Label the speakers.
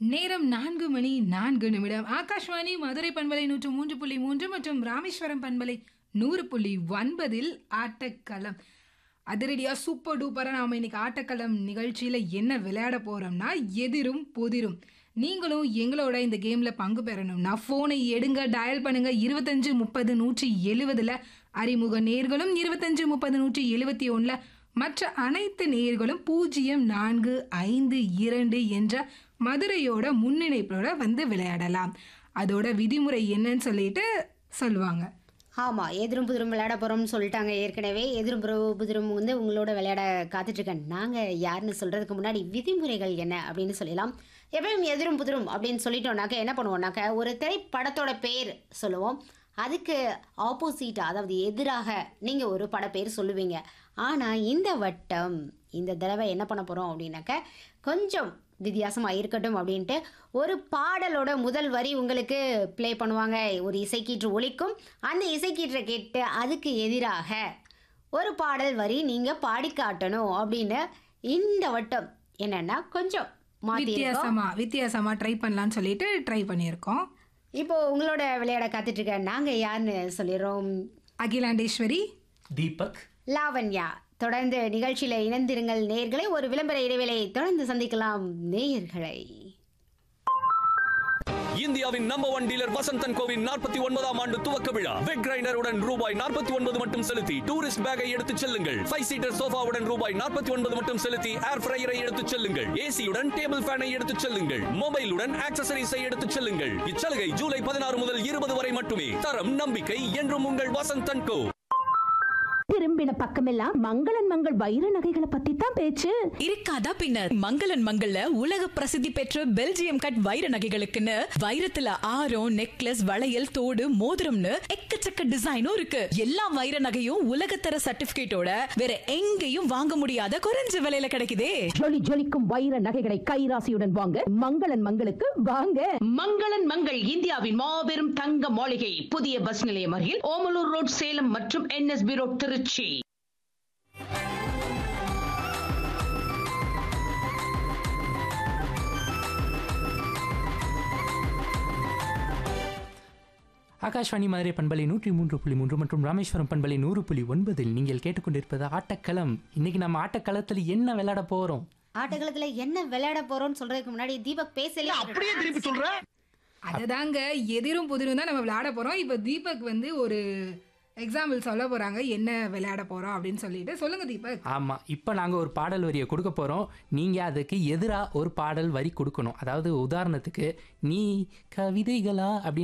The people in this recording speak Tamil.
Speaker 1: நேரம் நான்கு மணி நான்கு நிமிடம் ஆகாஷ்வாணி மதுரை பண்பலை நூற்று மூன்று புள்ளி மூன்று மற்றும் ராமேஸ்வரம் பண்பலை நூறு புள்ளி ஒன்பதில் ஆட்டக்களம் அதிரடியாக சூப்பர் டூப்பராக நாம் இன்னைக்கு ஆட்டக்களம் நிகழ்ச்சியில் என்ன விளையாட போகிறோம்னா எதிரும் புதிரும் நீங்களும் எங்களோட இந்த கேமில் பங்கு பெறணும்னா ஃபோனை எடுங்க டயல் பண்ணுங்க இருபத்தஞ்சு முப்பது நூற்றி எழுவதில் அறிமுக நேர்களும் இருபத்தஞ்சு முப்பது நூற்றி எழுபத்தி ஒன்றில் மற்ற அனைத்து நேர்களும் பூஜ்ஜியம் நான்கு ஐந்து இரண்டு என்ற மதுரையோட முன்னிணைப்போட வந்து விளையாடலாம் அதோட விதிமுறை என்னன்னு சொல்லிட்டு சொல்லுவாங்க
Speaker 2: ஆமாம் எதிரும் புதிரும் விளையாட போகிறோம்னு சொல்லிட்டாங்க ஏற்கனவே எதிரும் புற- புதிரும் வந்து உங்களோட விளையாட காத்துட்ருக்கேன் நாங்கள் யாருன்னு சொல்கிறதுக்கு முன்னாடி விதிமுறைகள் என்ன அப்படின்னு சொல்லலாம் எப்பயும் எதிரும் புதிரும் அப்படின்னு சொல்லிட்டோம்னாக்க என்ன பண்ணுவோம்னாக்க ஒரு திரைப்படத்தோட பேர் சொல்லுவோம் அதுக்கு ஆப்போசிட்டாக அதாவது எதிராக நீங்கள் ஒரு படப்பேர் சொல்லுவீங்க ஆனால் இந்த வட்டம் இந்த தடவை என்ன பண்ண போகிறோம் அப்படின்னாக்க கொஞ்சம் வித்தியாசமாக இருக்கட்டும் அப்படின்ட்டு ஒரு பாடலோட முதல் வரி உங்களுக்கு ப்ளே பண்ணுவாங்க ஒரு இசைக்கீற்று ஒலிக்கும் அந்த இசைக்கீற்றை கேட்டு அதுக்கு எதிராக ஒரு பாடல் வரி நீங்கள் பாடி காட்டணும் அப்படின்னு இந்த வட்டம் என்னன்னா கொஞ்சம் மாற்றி
Speaker 1: வித்தியாசமா வித்தியாசமா ட்ரை பண்ணலாம்னு சொல்லிட்டு ட்ரை பண்ணியிருக்கோம்
Speaker 2: இப்போ உங்களோட விளையாட காத்துட்டு இருக்க நாங்கள் யாருன்னு சொல்லிடுறோம்
Speaker 1: அகிலாண்டேஸ்வரி
Speaker 3: தீபக்
Speaker 2: லாவண்யா தொடர்ந்து நிகழ்ச்சியில் இணைந்திருங்கள் நேயர்களை ஒரு விளம்பர இடைவேளை தொடர்ந்து சந்திக்கலாம் நேயர்களை
Speaker 4: இந்தியாவின் நம்பர் ஒன் டீலர் வசந்தன் கோவின் நாற்பத்தி ஒன்பதாம் ஆண்டு துவக்க விழா வெக் கிரைண்டருடன் ரூபாய் நாற்பத்தி ஒன்பது மட்டும் செலுத்தி டூரிஸ்ட் பேக்கை எடுத்துச் செல்லுங்கள் ஃபைவ் சீட்டர் சோஃபாவுடன் ரூபாய் நாற்பத்தி ஒன்பது மட்டும் செலுத்தி ஏர் ஃப்ரையரை எடுத்துச் செல்லுங்கள் ஏசியுடன் டேபிள் ஃபேனை எடுத்துச் செல்லுங்கள் மொபைலுடன் ஆக்சசரிஸை எடுத்துச் செல்லுங்கள் இச்சலுகை ஜூலை பதினாறு முதல் இருபது வரை மட்டுமே தரம் நம்பிக்கை என்றும் உங்கள் வசந்தன் கோ
Speaker 5: திரும்பின பக்கமெல்லாம் மங்களன் மங்கள் வைர நகைகளை பத்தி தான் பேச்சு
Speaker 6: இருக்காதா பின்னர் மங்களன் மங்கள்ல உலக பிரசித்தி பெற்ற பெல்ஜியம் கட் வைர நகைகளுக்குன்னு வைரத்துல ஆரம் நெக்லஸ் வளையல் தோடு மோதிரம்னு எக்கச்சக்க டிசைனும் இருக்கு எல்லா வைர நகையும் உலகத்தர சர்டிபிகேட்டோட வேற எங்கேயும் வாங்க முடியாத குறைஞ்ச விலையில கிடைக்குதே
Speaker 5: ஜொலி ஜொலிக்கும் வைர நகைகளை கைராசியுடன் வாங்க மங்களன் மங்களுக்கு வாங்க
Speaker 7: மங்களன் மங்கள் இந்தியாவின் மாபெரும் தங்க மாளிகை புதிய பஸ் நிலையம் அருகில் ஓமலூர் ரோட் சேலம் மற்றும் என்எஸ்பி ரோட் திருச்சி
Speaker 3: ஆகாஷ்வாணி மதுரை பண்பலை நூற்றி மூன்று புள்ளி மூன்று மற்றும் ராமேஸ்வரம் பண்பலை நூறு புள்ளி ஒன்பதில் நீங்கள் கேட்டுக்கொண்டிருப்பது ஆட்டக்களம் இன்னைக்கு நம்ம ஆட்டக்களத்தில் என்ன விளையாட போறோம்
Speaker 2: ஆட்டக்காலத்தில் என்ன விளையாட போறோம்னு சொல்றதுக்கு முன்னாடி தீபக் பேசல
Speaker 1: அதுதாங்க எதிரும் புதிரும் தான் நம்ம விளையாட போறோம் இப்போ தீபக் வந்து ஒரு எக்ஸாம்பிள் சொல்ல போறாங்க என்ன விளையாட போறோம் அப்படின்னு சொல்லிட்டு சொல்லுங்க தீபக்
Speaker 3: ஆமாம் இப்போ நாங்கள் ஒரு பாடல் வரியை கொடுக்க போகிறோம் நீங்கள் அதுக்கு எதிராக ஒரு பாடல் வரி கொடுக்கணும் அதாவது உதாரணத்துக்கு நீ கவிதைகளா அப்படின்னு